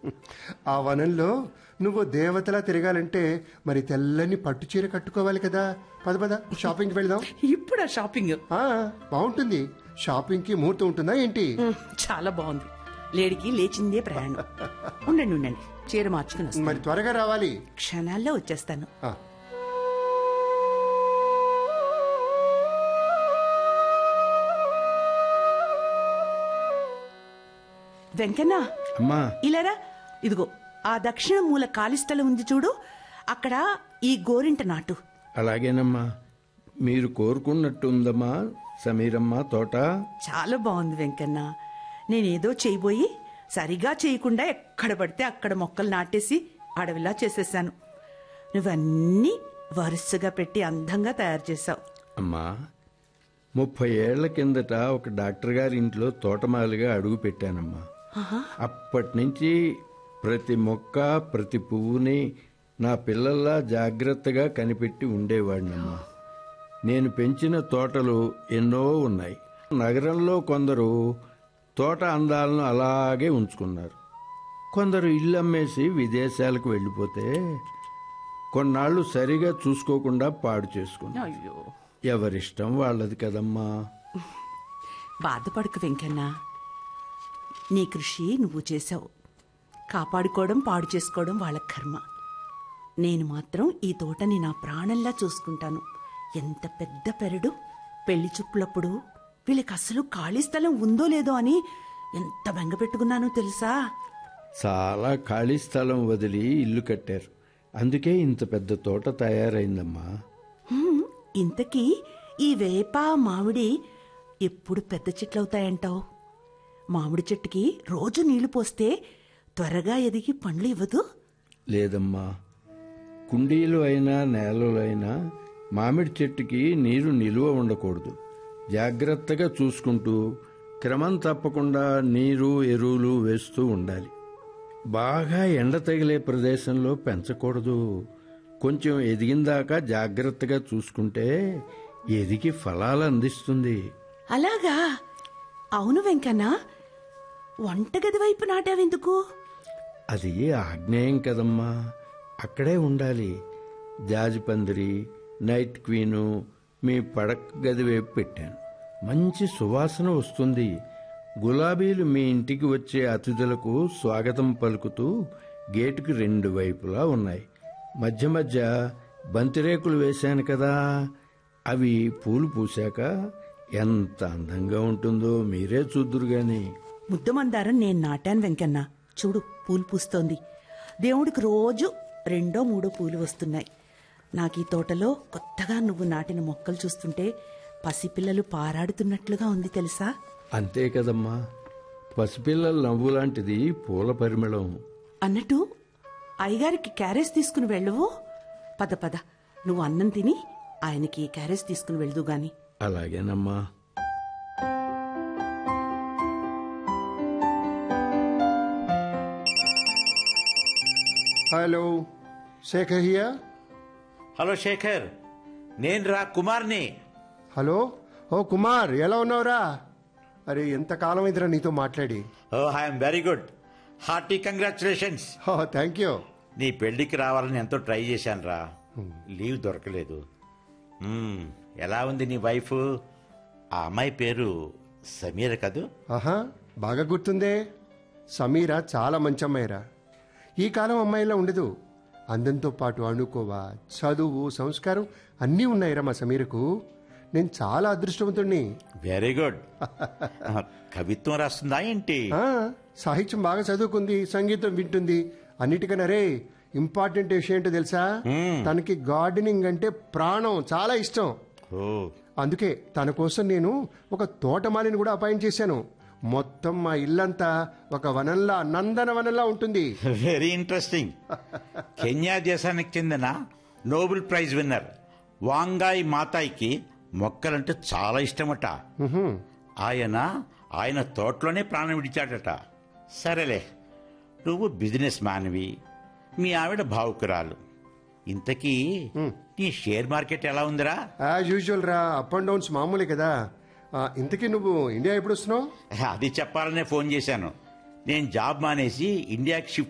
ఆ వనంలో నువ్వు దేవతలా తిరగాలంటే మరి తెల్లని పట్టు చీర కట్టుకోవాలి కదా పద పద షాపింగ్కి వెళ్దాం ఇప్పుడు ఆ షాపింగ్ ఆ, బాగుంటుంది షాపింగ్కి ముహూర్తం ఉంటుందా ఏంటి ఉమ్, చాలా బాగుంది లేడికి లేచిందే ప్రయాణం ఉండండి ఉండండి చీర మార్చుకుని వస్తాను మరి త్వరగా రావాలి క్షణాల్లో వచ్చేస్తాను ఆ, వెంకన్న అమ్మా ఇలారా ఇదిగో ఆ దక్షిణ మూల ఖాళీ స్థలం ఉంది చూడు అక్కడ ఈ గోరింట నాటు అలాగేనమ్మా మీరు కోరుకున్నట్టుందమ్మా సమీరమ్మ తోట చాలా బాగుంది వెంకన్న నేనేదో చేయబోయి సరిగా చేయకుండా ఎక్కడ పడితే అక్కడ మొక్కలు నాటేసి అడవిలా చేసేసాను నువ్వన్నీ వరుసగా పెట్టి అందంగా తయారు చేశావు అమ్మా ముప్పై ఏళ్ల కిందట ఒక డాక్టర్ గారి ఇంట్లో తోటమాలిగా అడుగు పెట్టానమ్మా అప్పటి నుంచి ప్రతి మొక్క ప్రతి పువ్వుని నా పిల్లల్లా జాగ్రత్తగా కనిపెట్టి ఉండేవాడినమ్మా నేను పెంచిన తోటలు ఎన్నో ఉన్నాయి నగరంలో కొందరు తోట అందాలను అలాగే ఉంచుకున్నారు కొందరు ఇల్లు అమ్మేసి విదేశాలకు వెళ్ళిపోతే కొన్నాళ్ళు సరిగా చూసుకోకుండా పాడు చేసుకున్నారు అయ్యో ఎవరిష్టం వాళ్ళది కదమ్మా బాధపడకు వెంకన్న నీ కృషి నువ్వు చేశావు కాపాడుకోవడం పాడు చేసుకోవడం వాళ్ళ కర్మ నేను మాత్రం ఈ తోటని నా ప్రాణంలా చూసుకుంటాను ఎంత పెద్ద పెరడు పెళ్లి చూపులప్పుడు వీళ్ళకి అసలు ఖాళీ స్థలం ఉందో లేదో అని ఎంత బెంగ పెట్టుకున్నానో తెలుసా చాలా ఖాళీ స్థలం వదిలి ఇల్లు కట్టారు అందుకే ఇంత పెద్ద తోట తయారైందమ్మా హ్మ్, ఇంతకీ ఈ వేప మామిడి ఎప్పుడు పెద్ద చెట్లవుతాయంటావు మామిడి చెట్టుకి రోజు నీళ్లు పోస్తే త్వరగా ఎదిగి పండ్లు ఇవ్వదు లేదమ్మా కుండీలు అయినా నేలలు అయినా మామిడి చెట్టుకి నీరు నిలువ ఉండకూడదు జాగ్రత్తగా చూసుకుంటూ క్రమం తప్పకుండా నీరు ఎరువులు వేస్తూ ఉండాలి బాగా ఎండ తగిలే ప్రదేశంలో పెంచకూడదు కొంచెం ఎదిగిందాకా జాగ్రత్తగా చూసుకుంటే ఎదిగి ఫలాలు అందిస్తుంది అలాగా అవును వెంకన్న వంటగది వైపు నాటావెందుకు అది ఆగ్నేయం కదమ్మా అక్కడే ఉండాలి జాజిపందిరి నైట్ క్వీను మీ పడక గది వైపు పెట్టాను మంచి సువాసన వస్తుంది గులాబీలు మీ ఇంటికి వచ్చే అతిథులకు స్వాగతం పలుకుతూ గేటుకి రెండు వైపులా ఉన్నాయి మధ్య మధ్య బంతిరేకులు వేశాను కదా అవి పూలు పూశాక ఎంత అందంగా ఉంటుందో మీరే చూద్దురు గాని ముద్దమందారం నేను నాటాను వెంకన్న చూడు పూలు పూస్తోంది దేవుడికి రోజు రెండో మూడో పూలు వస్తున్నాయి నాకు ఈ తోటలో కొత్తగా నువ్వు నాటిన మొక్కలు చూస్తుంటే పసిపిల్లలు పారాడుతున్నట్లుగా ఉంది తెలుసా అంతే కదమ్మా పసిపిల్లల నవ్వు లాంటిది పూల పరిమళం అన్నట్టు అయ్యగారికి క్యారేజ్ తీసుకుని వెళ్ళవు పద పద నువ్వు అన్నం తిని ఆయనకి క్యారేజ్ తీసుకుని వెళ్దు గాని అలాగేనమ్మా హలో శేఖర్ హియా హలో శేఖర్ నేను రా కుమార్ని హలో ఓ కుమార్ ఎలా ఉన్నావురా అరే ఎంత కాలం అయిందిరా నీతో మాట్లాడి ఓ I'm very good hearty congratulations ఓ థ్యాంక్ యూ నీ పెళ్లికి రావాలని ఎంతో ట్రై చేశాను రా లీవ్ దొరకలేదు మ్మ్, ఎలా ఉంది నీ వైఫ్ ఆ అమ్మాయి పేరు సమీర కదూ ఆహా బాగా గుర్తుందే సమీర చాలా మంచి అమ్మాయిరా ఈ కాలం అమ్మాయిలా ఉండదు అందంతో పాటు అణుకోవ చదువు సంస్కారం అన్నీ ఉన్నాయిరా మా సమీరకు నేను చాలా అదృష్టవంతుణ్ణి వెరీ గుడ్ కవిత్వం రాస్తుందా ఏంటి ఆ, సాహిత్యం బాగా చదువుకుంది సంగీతం వింటుంది అన్నిటికన్నా రే ఇంపార్టెంట్ విషయం ఏంటో తెలుసా తనకి గార్డెనింగ్ అంటే ప్రాణం చాలా ఇష్టం ఓ అందుకే తన కోసం నేను ఒక తోటమాలిని కూడా అపాయింట్ చేశాను మొత్తం మా ఇల్లంతా ఒక వనంలా నందన వనంలా ఉంటుంది వెరీ ఇంట్రెస్టింగ్ కెన్యా దేశానికి చెందిన నోబెల్ ప్రైజ్ విన్నర్ వాంగాయ్ మాతాయికి మొక్కలంటే చాలా ఇష్టమట ఆయన ఆయన తోటలోనే ప్రాణం విడిచాడట సరేలే నువ్వు బిజినెస్ మ్యాన్వి మీ ఆవిడ భావుకురాలు ఇంతకీ నీ షేర్ మార్కెట్ ఎలా ఉందిరా యాజ్ యూజువల్ రా అప్ అండ్ డౌన్స్ మామూలే కదా ఆ, ఇంతకీ నువ్వు ఇండియా ఎప్పుడు వస్తున్నావు అది చెప్పాలనే ఫోన్ చేశాను నేను జాబ్ మానేసి ఇండియాకి షిఫ్ట్